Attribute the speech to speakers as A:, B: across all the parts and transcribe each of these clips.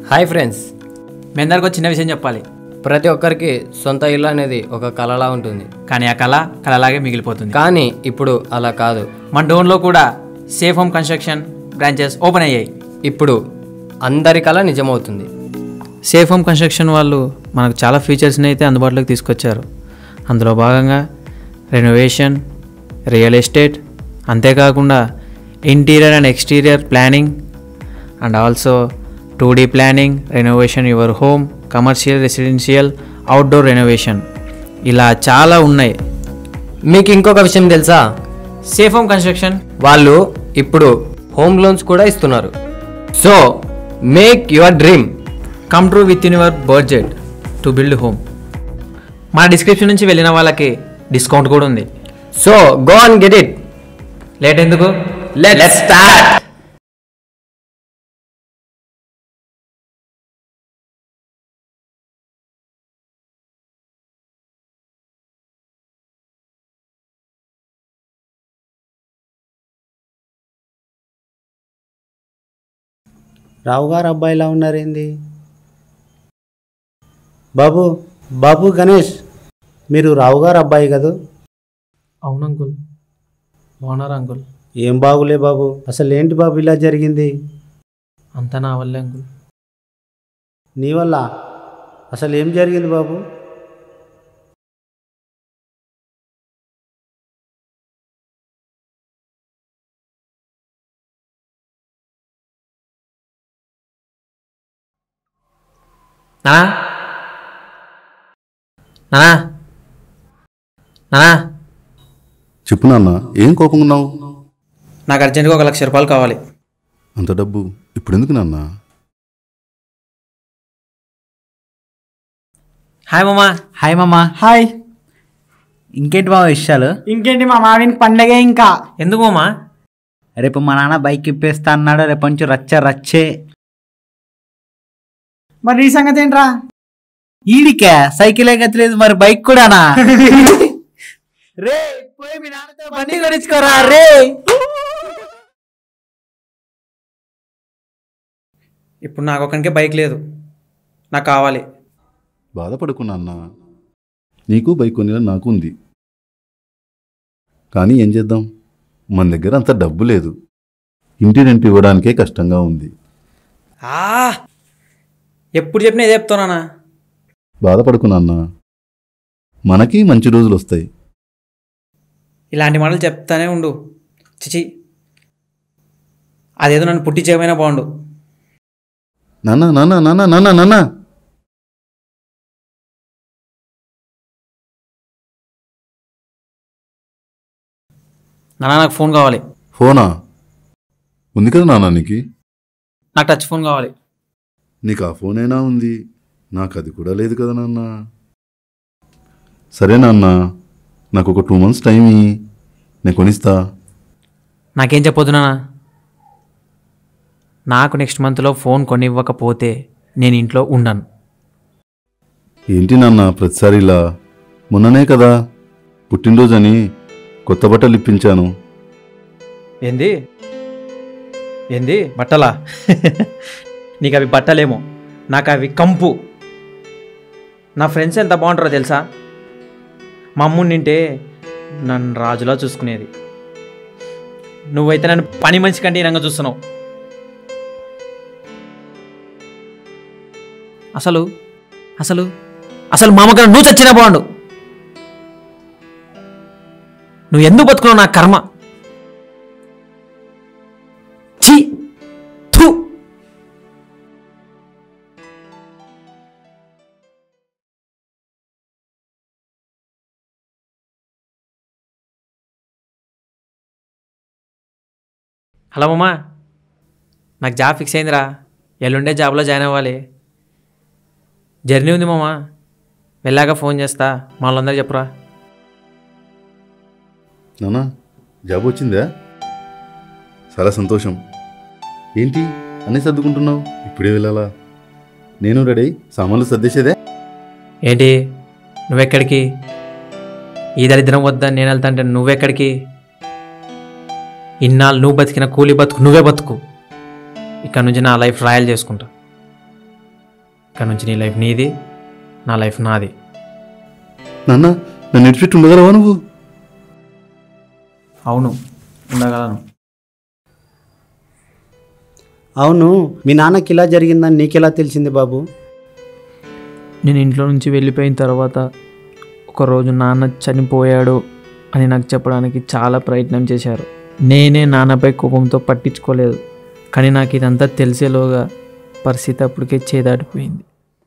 A: Hi friends
B: మీ అందరికి ఒక చిన్న విషయం చెప్పాలి
A: ప్రతి ఒక్కరికి సొంత ఇల్లు అనేది ఒక కళలా ఉంటుంది
B: కానీ ఆ కళ కళలాగే మిగిలిపోతుంది
A: కానీ ఇప్పుడు అలా కాదు
B: మన డోన్లో కూడా safe home construction branches open అయ్యాయి
A: ఇప్పుడు అందరి కళ నిజమవుతుంది
B: సేఫ్ హోమ్ కన్స్ట్రక్షన్ వాళ్ళు మనకు చాలా ఫీచర్స్ని అయితే అందుబాటులోకి తీసుకొచ్చారు అందులో భాగంగా రెనోవేషన్ రియల్ ఎస్టేట్ అంతేకాకుండా interior and exterior planning and also two D planning renovation your home commercial residential outdoor renovation ఇలా చాలా ఉన్నాయి
A: మీకు ఇంకొక విషయం తెలుసా
B: సేఫ్ హోమ్ కన్స్ట్రక్షన్
A: వాళ్ళు ఇప్పుడు హోమ్ లోన్స్ కూడా ఇస్తున్నారు so make your dream
B: come true with in your budget to build home మన డిస్క్రిప్షన్ నుంచి వెళ్ళిన వాళ్ళకి డిస్కౌంట్ కూడా ఉంది
A: so go and get it
B: late ఎందుకు
A: లెట్స్ స్టార్ట్
C: రావు గారు అబ్బాయిలా ఉన్నారేంది బాబు బాబు గణేష్ మీరు రావు గారు అబ్బాయి కదూ
B: అవును అంకుల్ బాగున్నారా అంకుల్
C: ఏం బాగులే బాబు అసలు ఏంటి బాబు ఇలా జరిగింది
B: అంతా నా వల్లే అంకుల్
C: నీ వల్ల అసలు ఏం జరిగింది బాబు
B: నానా నానా నానా
D: చెప్పు నాన్న ఏం కోపంగా ఉన్నావు
B: నాకు అర్జెంట్గా ఒక లక్ష రూపాయలు కావాలి
D: అంత డబ్బు ఇప్పుడు ఎందుకు నాన్న
B: హాయ్ మామా
E: హాయ్ మామా హాయ్ ఇంకేంటి మామ విషయాలు
F: ఇంకేంటి మా మావిని పండగే ఇంకా
B: ఎందుకు మామా
E: రేపు మా నాన్న బైక్ ఇప్పేస్తా అన్నాడు రేపు నుంచి రచ్చ రచ్చే
F: మరి ఈ సంగతి ఏంట్రా
E: ఈడికే సైకిల్ ఎక్కట్లేదు మరి బైక్ కూడానా రే పోయి మీ నాన్నతో బండి కొనిచ్చుకోరా రే
B: ఇప్పుడు నాకు ఒకరికి బైక్ లేదు నాకు కావాలి
D: బాధపడకు నాన్న నీకు బైక్ కొనేలా నాకు ఉంది కానీ ఏం చేద్దాం మన దగ్గర అంత డబ్బు లేదు ఇంటి రెంట్ ఇవ్వడానికే కష్టంగా ఉంది
B: ఆ ఎప్పుడు చెప్పినా ఇదే చెప్తానా
D: బాధపడకు నాన్న మనకి మంచి రోజులు వస్తాయి
B: ఇలాంటి మాటలు చెప్తానే ఉండు చిచి అదేదో నన్ను పుట్టి చేయమైనా బాగుండు
D: నాన్న నాన్న నాన్న నాన్న నాన్న
B: నాన్న నాకు ఫోన్ కావాలి
D: ఫోనా ఉంది కదా నాన్న నీకు
B: నాకు టచ్ ఫోన్ కావాలి
D: నీకు ఆ ఫోన్ అయినా ఉంది నాకు అది కూడా లేదు కదా నాన్న సరే నాన్న నాకు ఒక టూ మంత్స్ టైం ఇయ్యి. నేను కొనిస్తా
B: నాకేం చెప్పొద్దు నాన్న నాకు నెక్స్ట్ మంత్లో ఫోన్ కొనివ్వకపోతే నేను ఇంట్లో ఉండను
D: ఏంటి నాన్న ప్రతిసారి ఇలా మొన్ననే కదా పుట్టినరోజని కొత్త బట్టలు ఇప్పించాను
B: ఏంది ఏంది బట్టలా నీకు అవి బట్టలేమో నాకు అవి కంపు నా ఫ్రెండ్స్ ఎంత బాగుంటారో తెలుసా మా అమ్ముని నింటే నన్ను రాజులా చూసుకునేది నువ్వైతే నన్ను పని మనిషి కంటే ఈనంగా చూస్తున్నావు అసలు అసలు అసలు మా అమ్మగారు నువ్వు చచ్చినా బాగుండు నువ్వు ఎందుకు బతుకున్నావు నా కర్మ ఛీ థు హలో మామా నాకు జాబ్ ఫిక్స్ అయిందిరా ఎల్లుండే జాబ్లో జాయిన్ అవ్వాలి జర్నీ ఉంది మామా వెళ్ళాక ఫోన్ చేస్తా మా వాళ్ళందరూ చెప్పురా
D: నాన్న జాబ్ వచ్చిందా చాలా సంతోషం ఏంటి అన్నీ సర్దుకుంటున్నావు ఇప్పుడే వెళ్ళాలా నేను రెడీ సామాన్లు సర్దేసేదే
B: ఏంటి నువ్వెక్కడికి ఈ దరిద్రం వద్దని నేను వెళ్తా అంటే నువ్వెక్కడికి ఇన్నాళ్ళు నువ్వు బతికిన కూలి బతుకు నువ్వే బతుకు ఇక్కడ నుంచి నా లైఫ్ రాయల్ చేసుకుంటా ఇక్కడ నుంచి నీ లైఫ్ నీది నా లైఫ్ నాది
D: నాన్న నన్ను విడిచిపెట్టి ఉండగలవా నువ్వు
B: అవును ఉండగలను
C: అవును మీ నాన్నకి ఇలా జరిగిందని నీకెలా తెలిసింది బాబు
B: నేను ఇంట్లో నుంచి వెళ్ళిపోయిన తర్వాత ఒకరోజు నాన్న చనిపోయాడు అని నాకు చెప్పడానికి చాలా ప్రయత్నం చేశారు నేనే నాన్నపై కోపంతో పట్టించుకోలేదు కానీ నాకు ఇదంతా తెలిసేలోగా పరిస్థితి అప్పటికే చేదాటిపోయింది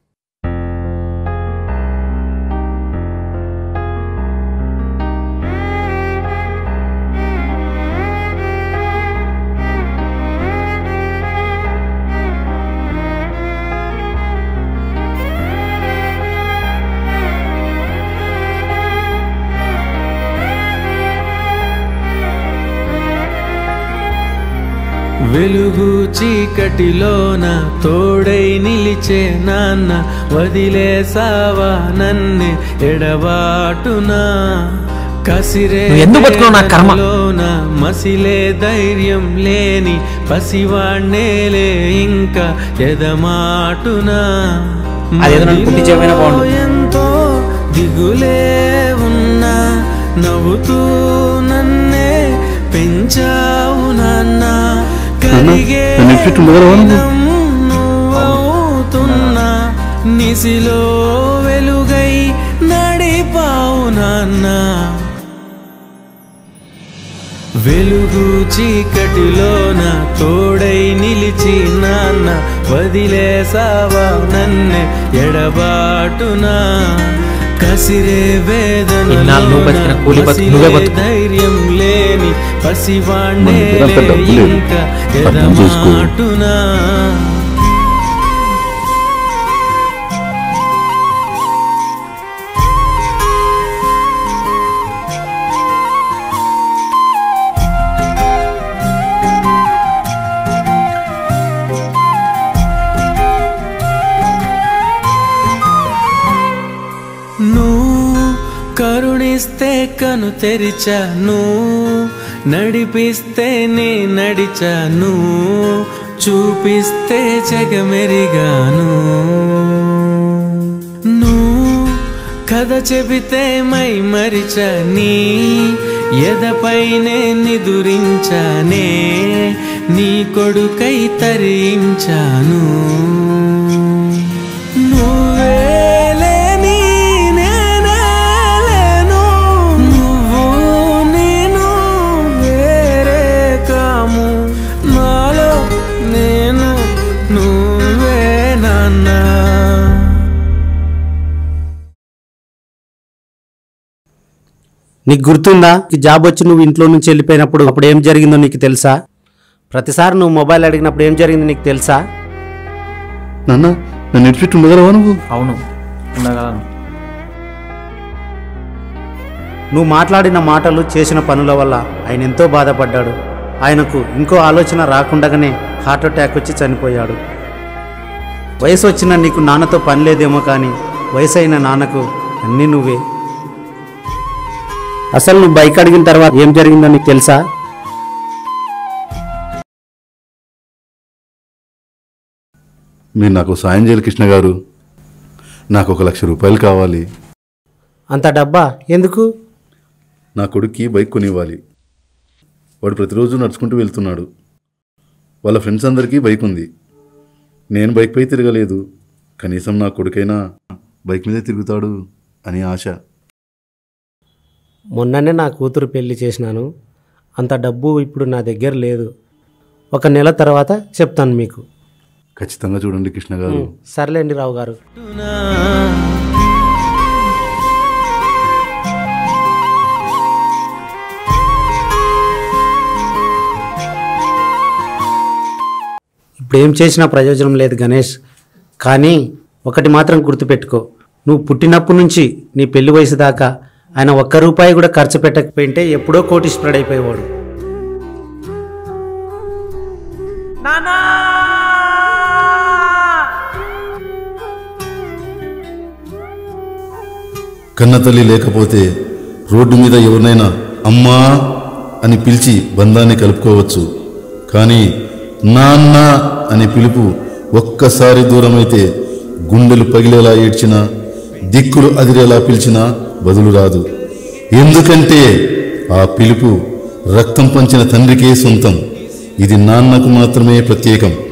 G: వెలుగు చీకటిలోన తోడై నిలిచే నాన్న వదిలేసావా నన్నే ఎడబాటునా కసిరే
B: నువ్వు ఎందుకు బతుకున్నావు నా కర్మ?
G: వేదనలోన మసిలే ధైర్యం లేని పసివాణ్ణేలే ఇంకా ఎదమాటునా
E: అదేదో నన్ను పుట్టి చేయకపోయినా బాగుండు.
G: మదిలో ఎంతో దిగులే ఉన్నా నవ్వుతూ నన్నే పెంచావు నాన్న కరిగే
D: నన్ను విడిచిపెట్టి ఉండగలవా నువ్వు?
G: దినం నువ్వవుతున్నా నిసిలో వెలుగై నడిపావు నాన్న వెలుగు చీకటిలోన తోడై నిలిచి నాన్న వదిలేసావా నన్నే ఎడబాటునా కసిరే
B: ఇన్నాళ్ళు నువ్వు బతికిన కూలి బతుకు నువ్వే
G: వేదన
B: బతుకు.
G: ధైర్యం లేని పసివాణ్ణే
D: మన దగ్గర అంత డబ్బు లేదు.
G: ఇంకా
D: అర్థం చేసుకో.
G: ఎదమాటునా నువ్వు కరుణిస్తే కను తెరిచాను నడిపిస్తే నే నడిచాను చూపిస్తే జగమెరిగాను నువ్వు కథ చెబితే మై మరిచని ఎదపైనే నిదురించానే నీ కొడుకై తరించాను నువ్వేలేని నేనే లేను. నువ్వు నేను వేరే కాము నాలో నేను నువ్వే నాన్నా
C: నీకు గుర్తుందా ఈ జాబ్ వచ్చి నువ్వు ఇంట్లో నుంచి వెళ్ళిపోయినప్పుడు అప్పుడు ఏం జరిగిందో నీకు తెలుసా ప్రతిసారి నువ్వు మొబైల్ అడిగినప్పుడు ఏం జరిగిందో నీకు తెలుసా
D: నాన్న నన్ను విడిచిపెట్టి ఉండగలవా నువ్వు
B: అవును ఉండగలను
C: నువ్వు మాట్లాడిన మాటలు చేసిన పనుల వల్ల ఆయన ఎంతో బాధపడ్డాడు ఆయనకు ఇంకో ఆలోచన రాకుండగానే హార్ట్ అటాక్ వచ్చి చనిపోయాడు వయసు వచ్చిన నీకు నాన్నతో పని లేదేమో కానీ వయసు అయిన నాన్నకు అన్నీ నువ్వే అసలు నువ్వు బైక్ అడిగిన తర్వాత ఏం జరిగిందో నీకు తెలుసా
D: మీరు నాకు సాయం చేయాలి కృష్ణ గారు నాకు ఒక లక్ష రూపాయలు కావాలి
C: అంత డబ్బా ఎందుకు
D: నా కొడుక్కి బైక్ కొనివ్వాలి వాడు ప్రతిరోజు నడుచుకుంటూ వెళ్తున్నాడు వాళ్ళ ఫ్రెండ్స్ అందరికీ బైక్ ఉంది నేను బైక్పై తిరగలేదు కనీసం నా కొడుకైనా బైక్ మీదే తిరుగుతాడు అని ఆశ
C: మొన్ననే నా కూతురు పెళ్లి చేసినాను అంత డబ్బు ఇప్పుడు నా దగ్గర లేదు ఒక నెల తర్వాత చెప్తాను మీకు
D: ఖచ్చితంగా చూడండి కృష్ణ గారు
C: సర్లేండి రావు గారు ఇప్పుడు ఏం చేసినా ప్రయోజనం లేదు గణేష్ కానీ ఒకటి మాత్రం గుర్తుపెట్టుకో నువ్వు పుట్టినప్పటి నుంచి నీ పెళ్లి వయసు దాకా ఆయన ఒక్క రూపాయి కూడా ఖర్చు పెట్టకపోయింటే ఎప్పుడో కోటి స్ప్రెడ్ అయిపోయేవాడు
D: కన్నతల్లి లేకపోతే రోడ్డు మీద ఎవరినైనా అమ్మా అని పిలిచి బంధాన్ని కలుపుకోవచ్చు కానీ నాన్న అనే పిలుపు ఒక్కసారి దూరమైతే గుండెలు పగిలేలా ఏడ్చినా దిక్కులు అదిరేలా పిలిచినా బదులు రాదు ఎందుకంటే ఆ పిలుపు రక్తం పంచిన తండ్రికే సొంతం ఇది నాన్నకు మాత్రమే ప్రత్యేకం